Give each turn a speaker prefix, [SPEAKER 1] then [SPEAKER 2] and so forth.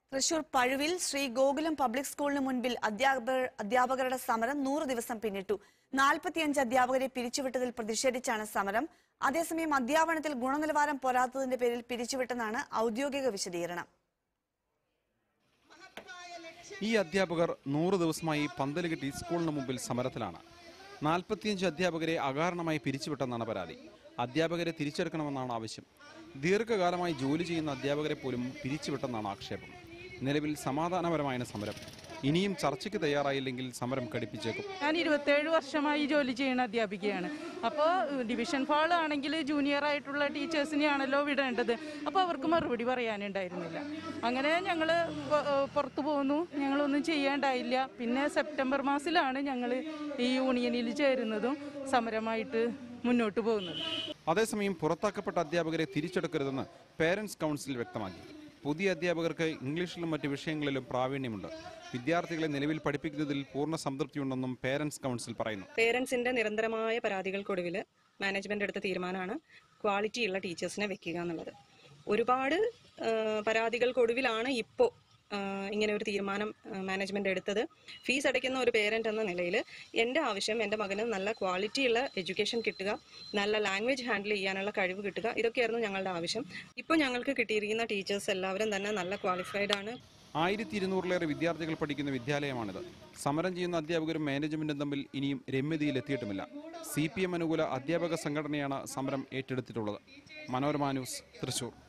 [SPEAKER 1] Thrissur Pazhuvil Sree Gokulam public സ്കൂളിന് മുൻപിൽ അധ്യാപകർ അധ്യാപകരുടെ സമരം നൂറ് ദിവസം പിന്നിട്ടു നാൽപ്പത്തിയഞ്ച് അധ്യാപകരെ പിരിച്ചുവിട്ടതിൽ പ്രതിഷേധിച്ചാണ് സമരം അതേസമയം അധ്യാപനത്തിൽ ഗുണനിലവാരം പോരാത്തതിന്റെ പേരിൽ പിരിച്ചുവിട്ടെന്നാണ് ഔദ്യോഗിക വിശദീകരണം
[SPEAKER 2] ഈ അധ്യാപകർ നൂറ് ദിവസമായി പന്തല് കെട്ടി സ്കൂളിന് മുമ്പിൽ സമരത്തിലാണ് നാൽപ്പത്തിയഞ്ച് അധ്യാപകരെ അകാരണമായി പിരിച്ചുവിട്ടെന്നാണ് പരാതി അധ്യാപകരെ തിരിച്ചെടുക്കണമെന്നാണ് ആവശ്യം ദീർഘകാലമായി ജോലി ചെയ്യുന്ന അധ്യാപകരെ പോലും പിരിച്ചുവിട്ടെന്നാണ് ആക്ഷേപം നിലവിൽ സമാധാനപരമായാണ് സമരം ഇനിയും ചർച്ചയ്ക്ക് തയ്യാറായില്ലെങ്കിൽ സമരം കടുപ്പിച്ചേക്കും
[SPEAKER 3] ഞാൻ ഇരുപത്തേഴ് വർഷമായി ജോലി ചെയ്യുന്ന അധ്യാപികയാണ് അപ്പോൾ ഡിവിഷൻ ഫാൾ ആണെങ്കിൽ ജൂനിയർ ആയിട്ടുള്ള ടീച്ചേഴ്സിനെയാണല്ലോ വിടേണ്ടത് അപ്പോൾ അവർക്ക് മറുപടി പറയാനുണ്ടായിരുന്നില്ല അങ്ങനെ ഞങ്ങൾ പുറത്തു പോന്നു ഞങ്ങളൊന്നും ചെയ്യാണ്ടായില്ല പിന്നെ സെപ്റ്റംബർ മാസത്തിലാണ് ഞങ്ങൾ ഈ യൂണിയനിൽ ചേരുന്നതും സമരമായിട്ട് മുന്നോട്ട് പോകുന്നത്
[SPEAKER 2] അതേസമയം പുറത്താക്കപ്പെട്ട അധ്യാപകരെ തിരിച്ചെടുക്കരുതെന്ന് പേരൻസ് കൗൺസിൽ വ്യക്തമാക്കി പുതിയ അധ്യാപകർക്ക് ഇംഗ്ലീഷിലും മറ്റ് വിഷയങ്ങളിലും പ്രാവീണ്യമുണ്ട് വിദ്യാർത്ഥികളെ നിലവിൽ പഠിപ്പിക്കുന്നതിൽ പൂർണ്ണ സംതൃപ്തിയുണ്ടെന്നും പേരൻസ് കൗൺസിൽ പറയുന്നു
[SPEAKER 4] പേരൻസിന്റെ നിരന്തരമായ പരാതികൾക്കൊടുവിൽ മാനേജ്മെന്റ് എടുത്ത തീരുമാനമാണ് ക്വാളിറ്റിയുള്ള ടീച്ചേഴ്സിനെ വെക്കുക എന്നുള്ളത് ഒരുപാട് ആ, പരാതികൾക്കൊടുവിലാണ് ഇപ്പോൾ ഇങ്ങനെ ഒരു തീരുമാനം മാനേജ്മെന്റ് എടുത്തത് ഫീസ് അടയ്ക്കുന്ന ഒരു പേരന്റ് എന്ന നിലയിൽ എൻ്റെ ആവശ്യം എൻ്റെ മകന് നല്ല ക്വാളിറ്റിയുള്ള എഡ്യൂക്കേഷൻ കിട്ടുക നല്ല ലാംഗ്വേജ് ഹാൻഡിൽ ചെയ്യാനുള്ള കഴിവ് കിട്ടുക ഇതൊക്കെയായിരുന്നു ഞങ്ങളുടെ ആവശ്യം ഇപ്പോൾ ഞങ്ങൾക്ക് കിട്ടിയിരിക്കുന്ന ടീച്ചേഴ്സ് എല്ലാവരും തന്നെ നല്ല ക്വാളിഫൈഡ് ആണ്
[SPEAKER 2] ആയിരത്തി ഇരുന്നൂറിലേറെ വിദ്യാർത്ഥികൾ പഠിക്കുന്ന വിദ്യാലയമാണിത് സമരം ചെയ്യുന്ന അധ്യാപകരും മാനേജ്മെന്റും തമ്മിൽ ഇനിയും രമ്യതയിലെത്തിയിട്ടുമില്ല സി പി എം അനുകൂല അധ്യാപക സംഘടനയാണ് സമരം ഏറ്റെടുത്തിട്ടുള്ളത് മനോരമ ന്യൂസ് തൃശൂർ